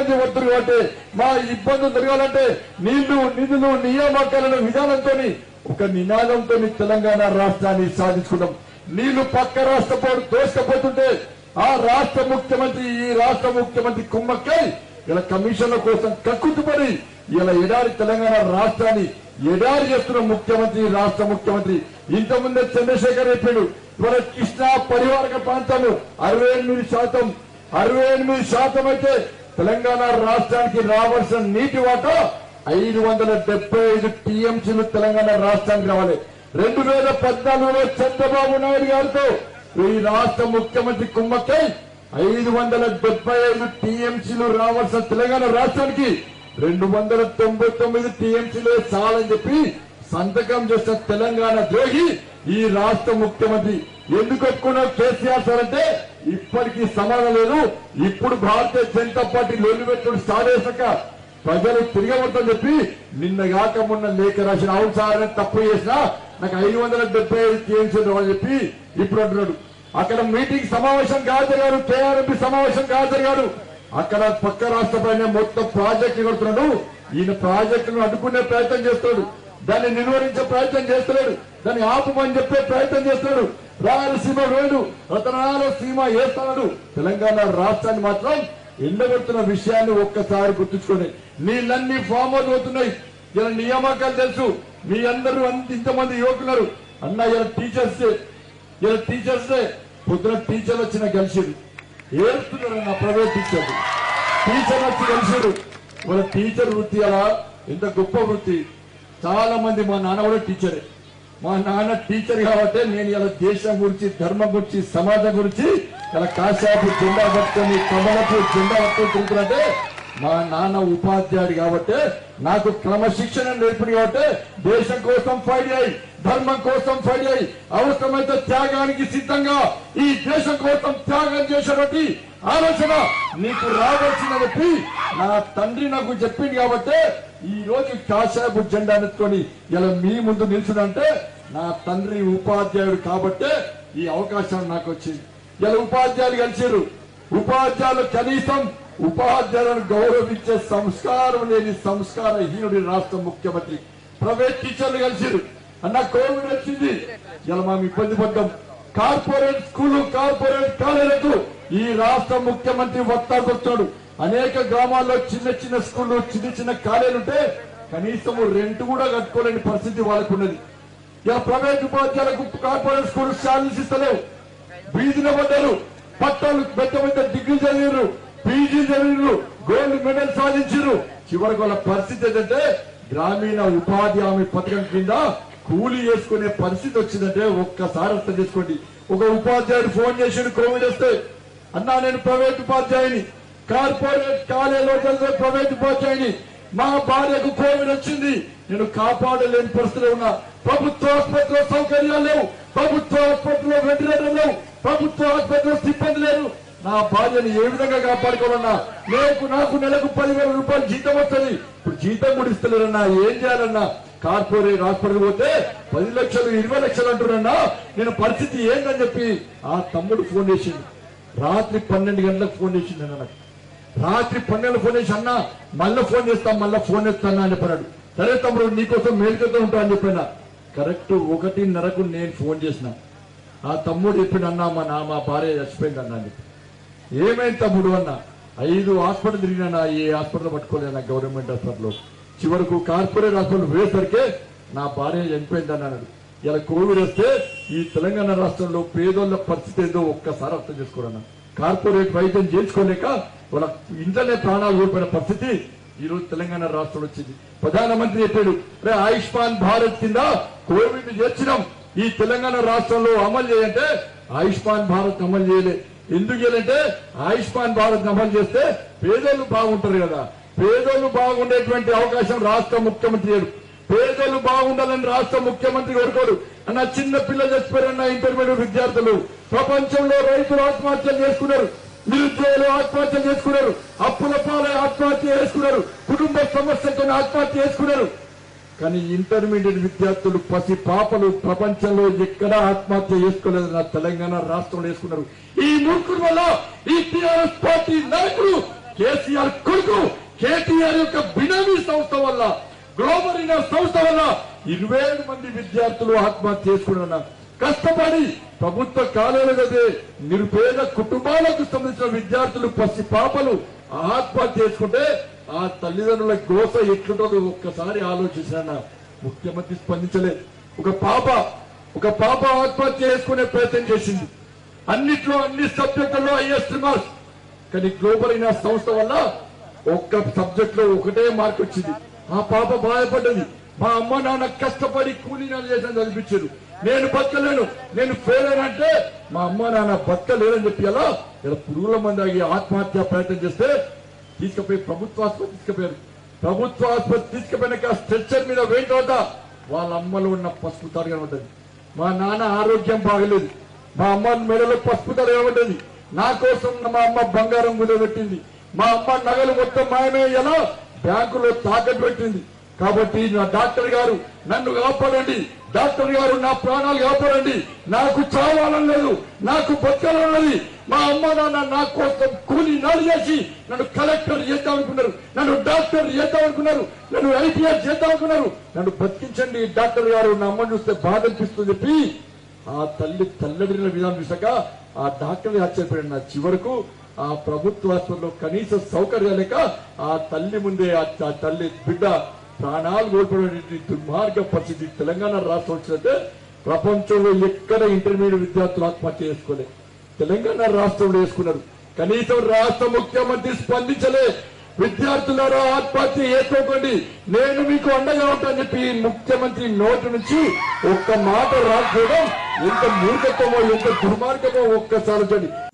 మంది వద్దురు కాబట్టి మా ఇబ్బందులు జరగాలంటే నీళ్లు నిధులు నియామకాలను విధానంతో ఒక నినాదంతో తెలంగాణ రాష్ట్రాన్ని సాధించుకున్నాం నీళ్లు పక్క రాష్ట్ర పోరు దోసుకపోతుంటే ఆ రాష్ట్ర ముఖ్యమంత్రి ఈ రాష్ట్ర ముఖ్యమంత్రి కుమ్మక్కై ఇలా కమిషన్ల కోసం కక్కుతుపడి ఇలా ఎడారి తెలంగాణ రాష్ట్రాన్ని ఎడారి చేస్తున్న ముఖ్యమంత్రి రాష్ట్ర ముఖ్యమంత్రి ఇంతకుముందే చంద్రశేఖర్ చెప్పాడు ఇవాళ కృష్ణా పరివారక ప్రాంతము అరవై ఎనిమిది శాతం అరవై ఎనిమిది శాతం అయితే తెలంగాణ రాష్ట్రానికి రావాల్సిన నీటి వాటా ఐదు వందల డెబ్బై ఐదు టీఎంసీలు తెలంగాణ రాష్ట్రానికి రావాలి రెండు వేల పద్నాలుగులో చంద్రబాబు నాయుడు గారితో ఈ రాష్ట్ర ముఖ్యమంత్రి కుమ్మక్కై ఐదు వందల డెబ్బై ఐదు టీఎంసీలు రావాల్సిన తెలంగాణ రాష్ట్రానికి రెండు వందల తొంభై తొమ్మిది టీఎంసీలే చాలని చెప్పి సంతకం చేసిన తెలంగాణ ద్రోహి ఈ రాష్ట్ర ముఖ్యమంత్రి ఎందుకు ఒప్పుకున్నావు కేసీఆర్ సార్ అంటే ఇప్పటికీ సమాధానం లేదు ఇప్పుడు భారతీయ జనతా పార్టీ లొల్లి పెట్టుడు స్టార్ట్ చేశాక ప్రజలు తిరగబడతాని చెప్పి నిన్న కాక మొన్న లేఖ రాసిన అవును సార్ అని తప్పు చేసినా నాకు ఐదు వందల డెబ్బై ఐదు టీఎంసీలు రావాలని చెప్పి ఇప్పుడు అంటున్నాడు అక్కడ మీటింగ్ సమావేశం కాదు జరిగారు కేఆర్ఎంపీ సమావేశం కాదు జరిగారు అక్కడ పక్క రాష్ట్ర పైన మొత్తం ప్రాజెక్టు కడుతున్నాడు ఈయన ప్రాజెక్టును అడ్డుకునే ప్రయత్నం చేస్తాడు దాన్ని నిర్వహించే ప్రయత్నం చేస్తున్నాడు దాన్ని ఆపమని చెప్పే ప్రయత్నం చేస్తున్నాడు రాయలసీమ వేడు రతనాలసీమ ఏస్తాడు తెలంగాణ రాష్ట్రాన్ని మాత్రం ఎండగొడుతున్న విషయాన్ని ఒక్కసారి గుర్తుంచుకోండి నీళ్ళన్నీ ఫామ్ అవుట్ అవుతున్నాయి ఇలా నియామకాలు తెలుసు మీ అందరూ అంత ఇంతమంది యువకున్నారు అన్న ఇలా టీచర్స్ డే ఇలా టీచర్స్ డే పొద్దున టీచర్ వచ్చిన కలిసిరు ఏడుస్తున్నారు నా ప్రైవేట్ టీచర్ టీచర్ వచ్చి కలిసిరు వాళ్ళ టీచర్ వృత్తి అలా ఎంత గొప్ప వృత్తి చాలా మంది మా నాన్న కూడా టీచరే మా నాన్న టీచర్ కాబట్టి నేను ఇలా దేశం గురించి ధర్మం గురించి సమాజం గురించి ఇలా కాశాపు జెండా పట్టుకొని కమలపు జెండా పట్టుకొని తిరుగుతున్నట్టే మా నాన్న ఉపాధ్యాయుడు కాబట్టి నాకు క్రమశిక్షణ నేర్పింది కాబట్టి దేశం కోసం ఫైట్ అయ్యి ధర్మం కోసం ఫైట్ అయ్యి అవసరమైతే త్యాగానికి సిద్ధంగా ఈ దేశం కోసం త్యాగం చేసినటువంటి ఆలోచన నీకు రావాల్సిన చెప్పి నా తండ్రి నాకు చెప్పింది కాబట్టి ఈ రోజు కాశాపు జెండా ఎత్తుకొని ఇలా మీ ముందు నిల్చునంటే నా తండ్రి ఉపాధ్యాయుడు కాబట్టే ఈ అవకాశం నాకు వచ్చింది ఇలా ఉపాధ్యాయులు కలిసిరు ఉపాధ్యాయులు కనీసం ఉపాధ్యాయులను గౌరవించే సంస్కారం లేని సంస్కారహీనుడి రాష్ట్ర ముఖ్యమంత్రి ప్రైవేట్ టీచర్లు కలిసిరు అన్న కోవిడ్ వచ్చింది ఇలా మేము ఇబ్బంది పడ్డాం కార్పొరేట్ స్కూలు కార్పొరేట్ కాలేజీలకు ఈ రాష్ట్ర ముఖ్యమంత్రి వస్తాకొచ్చాడు అనేక గ్రామాల్లో చిన్న చిన్న స్కూళ్ళు చిన్న చిన్న కాలేజీలు ఉంటే కనీసం రెంట్ కూడా కట్టుకోలేని పరిస్థితి వాళ్ళకు ఉన్నది ఇలా ప్రైవేట్ ఉపాధ్యాయులకు కార్పొరేట్ స్కూల్ శాలరీస్ ఇస్తలేవు బీదిన పడ్డారు పట్టాలు పెద్ద పెద్ద డిగ్రీ చదివారు పీజీ చదివారు గోల్డ్ మెడల్ సాధించారు చివరికి వాళ్ళ పరిస్థితి ఏంటంటే గ్రామీణ ఉపాధి హామీ పథకం కింద కూలీ చేసుకునే పరిస్థితి వచ్చిందంటే ఒక్కసారి అర్థం చేసుకోండి ఒక ఉపాధ్యాయుడు ఫోన్ చేసాడు కోవిడ్ వస్తే అన్నా నేను ప్రైవేట్ ఉపాధ్యాయుని కార్పొరేట్ కాలేజీలో చదివే ప్రైవేట్ ఉపాధ్యాయుని మా భార్యకు కోవిడ్ వచ్చింది నేను కాపాడలేని పరిస్థితిలో ఉన్నా ప్రభుత్వ ఆసుపత్రిలో సౌకర్యాలు లేవు ప్రభుత్వ ఆసుపత్రిలో వెంటిలేటర్ లేవు ప్రభుత్వ ఆసుపత్రిలో సిబ్బంది లేరు నా భార్యను ఏ విధంగా కాపాడుకోవాలన్నా నాకు నాకు నెలకు పదివేల రూపాయలు జీతం వస్తుంది ఇప్పుడు జీతం కూడా ఇస్తలేరన్నా ఏం చేయాలన్నా కార్పొరేట్ హాస్పిటల్ పోతే పది లక్షలు ఇరవై లక్షలు అంటున్నా నేను పరిస్థితి ఏందని చెప్పి ఆ తమ్ముడు ఫోన్ చేసిండు రాత్రి పన్నెండు గంటలకు ఫోన్ చేసిండు అన్న నాకు రాత్రి పన్నెండు ఫోన్ చేసి అన్న మళ్ళీ ఫోన్ చేస్తాం మళ్ళీ ఫోన్ ఎత్తాను అని చెప్పాడు సరే తమ్ముడు నీకోసం మేలుకతో ఉంటా అని చెప్పిన కరెక్ట్ ఒకటిన్నరకు నేను ఫోన్ చేసిన ఆ తమ్ముడు చెప్పిండు అన్న మా నా మా భార్య చచ్చిపోయింది అన్న అని చెప్పి ఏమైంది తమ్ముడు అన్న ఐదు హాస్పిటల్ తిరిగినా ఏ హాస్పిటల్ పట్టుకోలేనా గవర్నమెంట్ హాస్పిటల్ చివరకు కార్పొరేట్ హాస్పిటల్ వేసరికే నా భార్య చనిపోయింది అన్నాడు ఇలా కోవిడ్ వస్తే ఈ తెలంగాణ రాష్ట్రంలో పేదోళ్ళ పరిస్థితి ఏందో ఒక్కసారి అర్థం చేసుకోరన్న కార్పొరేట్ వైద్యం చేయించుకోలేక వాళ్ళ ఇంట్లోనే ప్రాణాలు కోల్పోయిన పరిస్థితి ఈ రోజు తెలంగాణ రాష్ట్రంలో వచ్చింది ప్రధానమంత్రి చెప్పాడు రే ఆయుష్మాన్ భారత్ కింద కోవిడ్ చేర్చినాం ఈ తెలంగాణ రాష్ట్రంలో అమలు చేయంటే ఆయుష్మాన్ భారత్ అమలు చేయలే ఎందుకు చేయాలంటే ఆయుష్మాన్ భారత్ అమలు చేస్తే పేదోళ్ళు బాగుంటారు కదా పేదోళ్ళు బాగుండేటువంటి అవకాశం రాష్ట్ర ముఖ్యమంత్రి లేడు పేదోళ్ళు బాగుండాలని రాష్ట్ర ముఖ్యమంత్రి కోరుకోరు అన్న చిన్న పిల్లలు చచ్చిపోయారన్న ఇంటర్మీడియట్ విద్యార్థులు ప్రపంచంలో రైతులు ఆత్మహత్యలు చేసుకున్నారు నిరుద్యోగులు ఆత్మహత్యలు చేసుకున్నారు అప్పుల పాలై ఆత్మహత్య చేసుకున్నారు కుటుంబ సమస్యతో ఆత్మహత్య చేసుకున్నారు కానీ ఇంటర్మీడియట్ విద్యార్థులు పసి పాపలు ప్రపంచంలో ఎక్కడా ఆత్మహత్య చేసుకోలేదు నా తెలంగాణ రాష్ట్రంలో చేసుకున్నారు ఈ మూర్ఖుల వల్ల ఈ టీఆర్ఎస్ పార్టీ నాయకులు కేసీఆర్ కొడుకు కేటీఆర్ యొక్క బినామీ సంస్థ వల్ల గ్లోబల్ ఇన్ సంస్థ వల్ల ఇరవై ఏడు మంది విద్యార్థులు ఆత్మహత్య చేసుకున్న కష్టపడి ప్రభుత్వ కాలేజీలు చదివే నిరుపేద కుటుంబాలకు సంబంధించిన విద్యార్థులు పసి పాపలు ఆత్మహత్య చేసుకుంటే ఆ తల్లిదండ్రుల గోస ఎట్లుంటుందో ఒక్కసారి ఆలోచించిన ముఖ్యమంత్రి స్పందించలేదు ఒక పాప ఒక పాప ఆత్మహత్య చేసుకునే ప్రయత్నం చేసింది అన్నిట్లో అన్ని సబ్జెక్టుల్లో ఐఎస్ మార్క్స్ కానీ గ్లోబల్ అయిన సంస్థ వల్ల ఒక్క సబ్జెక్ట్ లో ఒకటే మార్క్ వచ్చింది ఆ పాప బాధపడ్డది మా అమ్మ నాన్న కష్టపడి కూలీ నాలు చేసిన చదివించారు నేను బతకలేను నేను ఫెయిల్ అయినంటే మా అమ్మ నాన్న బతకలేరని చెప్పి అలా ఇలా పురుగుల మంది ఆగి ఆత్మహత్య ప్రయత్నం చేస్తే తీసుకుపోయి ప్రభుత్వ ఆసుపత్రి తీసుకుపోయారు ప్రభుత్వ ఆసుపత్రి తీసుకుపోయినాక స్ట్రెచ్చర్ మీద వెయిట్ అవుతా వాళ్ళ అమ్మలో ఉన్న పసుపు తాడుగా ఉంటుంది మా నాన్న ఆరోగ్యం బాగలేదు మా అమ్మ మెడలో పసుపు తల ఏమంటది నా కోసం మా అమ్మ బంగారం కుదబెట్టింది మా అమ్మ నగలు మొత్తం మాయమే ఎలా బ్యాంకులో తాకట్టు పెట్టింది కాబట్టి నా డాక్టర్ గారు నన్ను కాపాడండి డాక్టర్ గారు నా ప్రాణాలు కాపాడండి నాకు చావాలని లేదు నాకు బతకాలన్నది మా అమ్మ నాన్న నా కోసం కూలి నాడు చేసి నన్ను కలెక్టర్ చేద్దాం అనుకున్నారు నన్ను డాక్టర్ చేద్దాం అనుకున్నారు నన్ను ఐపీఎస్ చేద్దాం అనుకున్నారు నన్ను బతికించండి డాక్టర్ గారు నా అమ్మని చూస్తే బాధ అనిపిస్తుంది చెప్పి ఆ తల్లి తల్లడిన విధానం చూసాక ఆ డాక్టర్ ఆశ్చర్యపోయాడు నా చివరకు ఆ ప్రభుత్వ ఆసుపత్రిలో కనీస సౌకర్యాలు లేక ఆ తల్లి ముందే ఆ ఆ తల్లి బిడ్డ ప్రాణాలు కోల్పోయిన దుర్మార్గ పరిస్థితి తెలంగాణ రాష్ట్రం వచ్చినట్టే ప్రపంచంలో ఎక్కడ ఇంటర్మీడియట్ విద్యార్థులు ఆత్మహత్య చేసుకోలే తెలంగాణ రాష్ట్రంలో వేసుకున్నారు కనీసం రాష్ట్ర ముఖ్యమంత్రి స్పందించలే విద్యార్థులారా ఆత్మహత్య చేసుకోకండి నేను మీకు అండగా ఉంటానని చెప్పి ఈ ముఖ్యమంత్రి నోటి నుంచి ఒక్క మాట రాకపోవడం ఎంత మూర్ఖత్వమో ఎంత దుర్మార్గమో ఒక్కసారి చూడండి